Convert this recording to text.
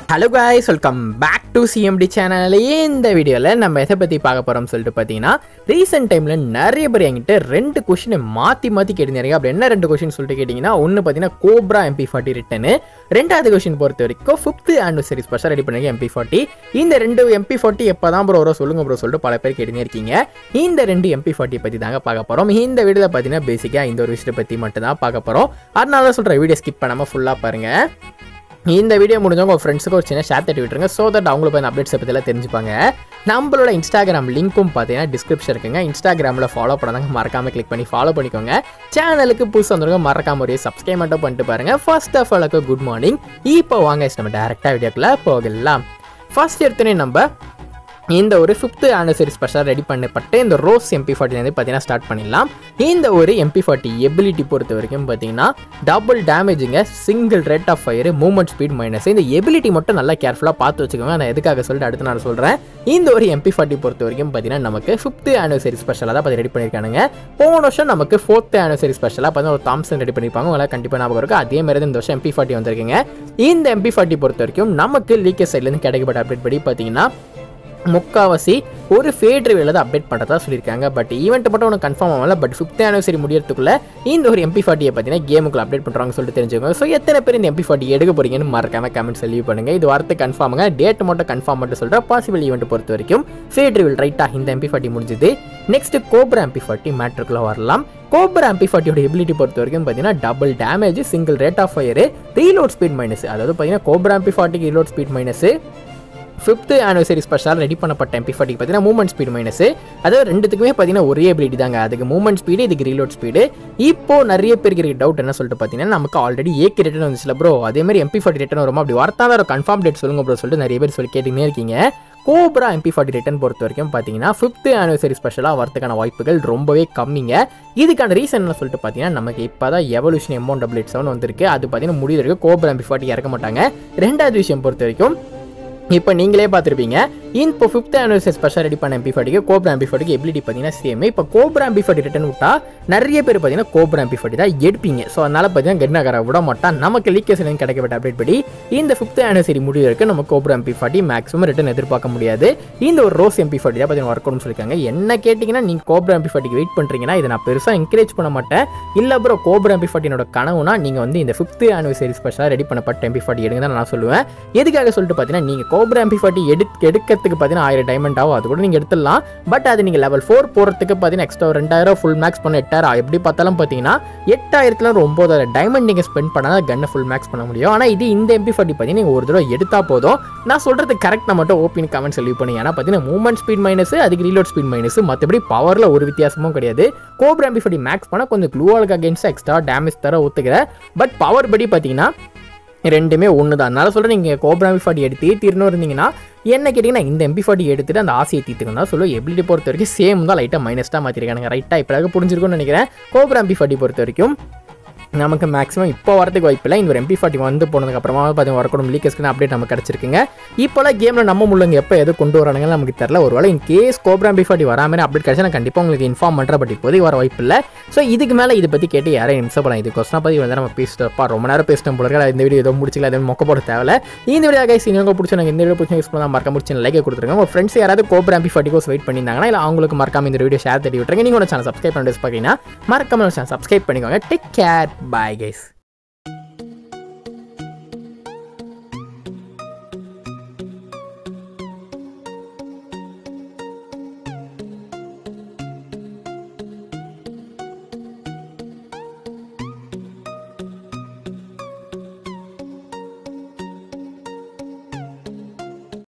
hello guys welcome back to CMT channel இந்த வீடியோவில் நம்ம எதை பற்றி பார்க்க போகிறோம்னு சொல்லிட்டு பார்த்தீங்கன்னா ரீசெண்ட் டைமில் நிறைய பேர் என்கிட்ட ரெண்டு கொஷினை மாற்றி மாற்றி கேட்டிருந்தாங்க அப்படி என்ன ரெண்டு கொஷின் சொல்லிட்டு கேட்டிங்கன்னா ஒன்று பார்த்தீங்கன்னா கோப்ரா எம்பி ஃபார்ட்டி ரிட்டனு ரெண்டாவது கொஷின் பொறுத்த வரைக்கும் ஃபிஃப்த் ஆனிவர்சரி ஸ்பெஷல் ரெடி பண்ணிருக்க எம்பி ஃபார்ட்டி இந்த ரெண்டு எம்பி ஃபார்ட்டி எப்போ தான் ப்ரோ வரும் சொல்லுங்க ப்ரோ சொல்லிட்டு பல பேர் கேட்டுனே இருக்கீங்க இந்த ரெண்டு எம்பி ஃபார்ட்டி பற்றி தாங்க பார்க்க போகிறோம் இந்த வீடியோவில் பார்த்தீங்கன்னா பேசிக்காக இந்த ஒரு விஷயத்தை பற்றி மட்டும் தான் பார்க்க போகிறோம் அதனால தான் சொல்கிறேன் வீடியோ ஸ்கிப் பண்ணாமல் ஃபுல்லாக பாருங்கள் இந்த வீடியோ முடிஞ்சவங்க உங்கள் ஃப்ரெண்ட்ஸுக்கு ஒரு சின்ன ஷேர் தட்டி விட்டுருங்க ஸோ தட் அவங்களுக்கு அந்த அப்டேட்ஸை பற்றிலாம் தெரிஞ்சுப்பாங்க நம்மளோட இன்ஸ்டாகிராம் லிங்க்கும் பார்த்தீங்கன்னா டிஸ்கிரிப்ஷன் இருக்குங்க இன்ஸ்டாகிராமில் ஃபாலோ பண்ணாங்க மறக்காமல் கிளிக் பண்ணி ஃபாலோ பண்ணிக்கோங்க சேனலுக்கு புதுசு வந்துருங்க மறக்காம ஒரு சப்ஸ்கிரைப் மட்டும் பண்ணிட்டு பாருங்க ஃபர்ஸ்ட் ஆஃப் ஆலுக்கு குட் மார்னிங் இப்போ வாங்க நம்ம டேரெக்டாக வீடியோக்குள்ளே போகலாம் ஃபர்ஸ்ட் எடுத்தோன்னே நம்ம இந்த ஒரு ஃபிஃப்த் ஆனிவர்சரி ஸ்பெஷல் ரெடி பண்ணப்பட்ட இந்த ரோஸ் எம்பி ஃபார்ட்டிலேருந்து பார்த்தீங்கன்னா ஸ்டார்ட் பண்ணிடலாம் இந்த ஒரு எம்பி ஃபார்ட்டி எபிலிட்டி பொறுத்த வரைக்கும் பார்த்தீங்கன்னா டபுள் டேமேஜுங்க single rate of fire movement speed minus இந்த எபிலிட்டி மட்டும் நல்லா கேர்ஃபுல்லாக பார்த்து வச்சுக்கோங்க நான் எதுக்காக சொல்லிட்டு அடுத்து நான் சொல்கிறேன் இந்த ஒரு எம்பி ஃபார்ட்டி பொறுத்த வரைக்கும் பார்த்தீங்கன்னா நமக்கு ஃபிஃப்த் ஆனிவர்சரி ஸ்பெஷலாக தான் பார்த்து ரெடி பண்ணியிருக்கானுங்க போன வருஷம் நமக்கு ஃபோர்த் ஆனிவர்சரி ஸ்பெஷலாக பார்த்தீங்கன்னா ஒரு தாம்சன் ரெடி பண்ணியிருப்பாங்க உங்களால் கண்டிப்பாக ஞாபகம் இருக்கும் அதே மாதிரி தான் இந்த வருஷம் எம்பி ஃபார்ட்டி வந்திருக்குங்க இந்த எம்பி ஃபார்ட்டி பொறுத்த வரைக்கும் நமக்கு லீக்கேஜ் சைட்லேருந்து கிடைக்கப்பட்ட அப்டேட் படி பார்த்தீங்கன்னா முக்காவாசி ஒரு ஃபேட் ரிவியூவில் தான் அப்டேட் பண்ணுறதா சொல்லியிருக்காங்க பட் ஈவெண்ட் மட்டும் ஒன்று கன்ஃபார்ம் ஆகல பட் ஃபிஃப்த் ஆனிவர்சரி முடியறதுக்குள்ள இந்த ஒரு எம்பி ஃபார்ட்டியை பார்த்தீங்கன்னா கேமுக்குள்ள அப்டேட் பண்ணுறாங்க சொல்லிட்டு தெரிஞ்சுக்கோங்க ஸோ எத்தனை பேர் இந்த எம்பி ஃபார்ட்டி எடுக்க போறீங்கன்னு மறக்காம கமெண்ட்ஸ் லீவ் பண்ணுங்க இது வார்த்தை கன்ஃபார்முங்க டேட் மட்டும் கன்ஃபார்ம் மட்டும் சொல்கிறேன் பாசிபிள் ஈவெண்ட் பொறுத்த வரைக்கும் ஃபேட் ரிவில் ரைட்டாக இந்த எம்பி ஃபார்ட்டி முடிஞ்சது நெக்ஸ்ட் கோப்ரா எம்பி ஃபார்ட்டி மேட்ருக்குள்ள வரலாம் கோப்ரா எம்பி ஃபார்ட்டியோட எபிலிட்டி பொறுத்த வரைக்கும் பார்த்தீங்கன்னா double damage single rate of fire reload speed minus அதாவது பார்த்தீங்கன்னா கோப்ரா எம்பி ஃபார்ட்டிக்கு reload speed minus fifth anniversary special ready பண்ணப்பட்ட எம்பி ஃபார்ட்டிக்கு பார்த்தீங்கன்னா மூவ்மெண்ட் ஸ்பீட் மைனஸ் அதாவது ரெண்டுத்துக்குமே பார்த்தீங்கன்னா ஒரே எபிலிட்டி தாங்க அதுக்கு மூவ்மெண்ட் ஸ்பீடு இதுக்கு ரீலோட் ஸ்பீடு இப்போ நிறைய பேருக்கு இருக்க டவுட் என்ன சொல்லிட்டு பார்த்தீங்கன்னா நமக்கு ஆல்ரெடி ஏக்கு ரிட்டன் வந்துச்சுல ப்ரோ அதே மாதிரி எம்பி ஃபார்ட்டி ரிட்டன் வருமா அப்படி வரத்தான் ஒரு கன்ஃபார்ம் டேட் சொல்லுங்க ப்ரோ சொல்லிட்டு நிறைய பேர் சொல்லி கேட்டுக்கிட்டே இருக்கீங்க கோப்ரா எம்பி ஃபார்ட்டி ரிட்டன் பொறுத்த வரைக்கும் பார்த்தீங்கன்னா ஃபிஃப்த் ஆனிவர்சரி ஸ்பெஷலாக வரதுக்கான வாய்ப்புகள் ரொம்பவே கம்மிங்க இதுக்கான ரீசன் என்ன சொல்லிட்டு பார்த்தீங்கன்னா நமக்கு இப்போ தான் evolution amount double eight seven வந்திருக்கு அது பார்த்தீங்கன்னா முடிவு வரைக்கும் கோப்ரா எம்பி ஃபார்ட்டி இறக்க மாட்டாங்க ரெண்டாவது விஷயம் பொறுத்த வரைக்கும் இப்போ நீங்களே பார்த்துருப்பீங்க இப்போ ஃபிஃப்த் ஆனிவர்சரி ஸ்பெஷல் ரெடி பண்ண எம்பி ஃபார்ட்டிக்கு கோப்ரா எம்பி ஃபார்ட்டிக்கு எபிலிட்டி பார்த்தீங்கன்னா சேம் இப்போ கோப்ரா எம்பி ஃபார்ட்டி ரிட்டன் விட்டா நிறைய பேர் பார்த்தீங்கன்னா கோப்ரா எம்பி ஃபார்ட்டி தான் எடுப்பீங்க ஸோ அதனால பார்த்தீங்கன்னா கெட்னாகரை விட மாட்டான் நமக்கு லீக்கேஜ் கிடைக்கப்பட்ட அப்டேட் படி இந்த ஃபிஃப்த் ஆனிவர்சரி முடிவு வரைக்கும் நம்ம cobra MP forty maximum return எதிர்பார்க்க முடியாது இந்த ஒரு ரோஸ் எம்பி ஃபார்ட்டி தான் பார்த்தீங்கன்னா ஒர்க் அவுட்னு சொல்லியிருக்காங்க என்ன கேட்டிங்கன்னா நீங்கள் கோப்ரா எம்பி ஃபார்ட்டிக்கு வெயிட் பண்ணுறீங்கன்னா இதை நான் பெருசாக என்கரேஜ் பண்ண மாட்டேன் இல்லை ப்ரோ கோப்ரா எம்பி ஃபார்ட்டினோட கனவுனா நீங்கள் வந்து இந்த ஃபிஃப்த் ஆனிவர்சரி ஸ்பெஷலாக ரெடி பண்ணப்பட்ட எம்பி ஃபார்ட்டி எடுங்க தான் நான் சொல்லுவேன் எதுக்காக சொல்லிட்டு பார்த்தீங்கன்னா நீங்கள் கோப்ரா எம்பி ஃபார்ட்டி எடு எடுக்கிறதுக்கு பார்த்தீங்கன்னா ஆயிரம் டைமண்ட் ஆகும் அது கூட நீங்கள் எடுத்துடலாம் பட் அது நீங்கள் லெவல் ஃபோர் போகிறதுக்கு பார்த்தீங்கன்னா எக்ஸ்ட்ரா ரெண்டாயிரம் ஃபுல் மேக்ஸ் பண்ண எட்டாயிரம் எப்படி பார்த்தாலும் பார்த்தீங்கன்னா எட்டாயிரத்துல ஒரு ஒம்பதாயிரம் டைமண்ட் நீங்கள் ஸ்பெண்ட் பண்ணால் கன்னை ஃபுல் மேக்ஸ் பண்ண முடியும் ஆனால் இது இந்த எம்பி ஃபார்ட்டி பார்த்தீங்கன்னா நீங்கள் ஒரு தடவை எடுத்தால் போதும் நான் சொல்கிறது கரெக்டாக மட்டும் ஓப்பன் கமெண்ட்ஸ் லீவ் பண்ணி ஏன்னா பார்த்தீங்கன்னா மூவ்மெண்ட் ஸ்பீட் மைனஸ் அதுக்கு ரீலோட் ஸ்பீட் மைனஸ் மற்றபடி பவரில் ஒரு வித்தியாசமும் கிடையாது கோப்ரா எம்பி ஃபார்ட்டி மேக்ஸ் பண்ணால் கொஞ்சம் க்ளூவாலுக்கு அகேன்ஸ்டாக எக்ஸ்ட்ரா டேமேஜ் தர ஒத்துக்கிறேன் பட் பவர் படி பார்த்தீங்கன்னா ரெண்டுமே ஒன்று தான் அதனால சொல்கிறேன் நீங்கள் கோப்ரா எம்பி ஃபார்ட்டி எடுத்து தீர்னு இருந்தீங்கன்னா என்ன கேட்டிங்கன்னா இந்த எம்பி ஃபார்ட்டி எடுத்துட்டு அந்த ஆசையை தீர்த்துக்கணும் தான் சொல்லுவோம் எபிலிட்டி பொறுத்த வரைக்கும் சேம் தான் லைட்டாக மைனஸ் தான் மாற்றிருக்காங்க ரைட்டாக இப்போ புரிஞ்சிருக்கும்னு நினைக்கிறேன் கோப்ரா எம்பி ஃபார்ட்டி பொறுத்த வரைக்கும் நமக்கு மேக்ஸிமம் இப்போ வரதுக்கு வாய்ப்பு இல்லை இந்த ஒரு எம்பி ஃபார்ட்டி வந்து போனதுக்கப்புறமா பார்த்தீங்கன்னா வரக்கூடும் லீக்கஸ்க்கு அப்டேட் நமக்கு கிடச்சிருக்குங்க இப்போலாம் கேமில் நம்ம முள்ளங்க எப்போ எது கொண்டு வரானுங்க நமக்கு தெரில ஒரு வேளை in case cobra MP forty வராமல் அப்டேட் கிடச்சா நான் கண்டிப்பாக உங்களுக்கு இன்ஃபார்ம் பண்ணுறேன் பட் இப்போதைக்கு வர வாய்ப்பு இல்லை ஸோ இதுக்கு மேலே இதை பற்றி கேட்டு யாரையும் நிமிஷம் பண்ணலாம் இது கொஸ்டினா பற்றி வந்து நம்ம பேசிட்டப்பா ரொம்ப நேரம் பேசிட்டோம் போல இருக்கு இந்த வீடியோ எதுவும் முடிச்சிக்கல எதுவும் மொக்க போட தேவை இந்த வீடியோ கைஸ் நீங்கள் பிடிச்ச இந்த வீடியோ பிடிச்ச யூஸ் பண்ணால் மறக்க முடிச்சு லைக் கொடுத்துருங்க உங்கள் ஃப்ரெண்ட்ஸ் யாராவது கோப்ரா எம்பி ஃபார்ட்டி கோஸ் வெயிட் பண்ணியிருந்தாங்கன்னா இல்லை அவங்களுக்கு மறக்காம இந்த வீடியோ ஷேர் தட்டி விட்டுருங்க நீங்கள் சேனல் சப்ஸ்கிரைப் பண்ணிட்டு பார்க்கீங்கன்னா மறக்காம சேனல் சப்ஸ்கிரைப் பண்ணிக்கோங்க டேக் கேர் பாய் கைஸ்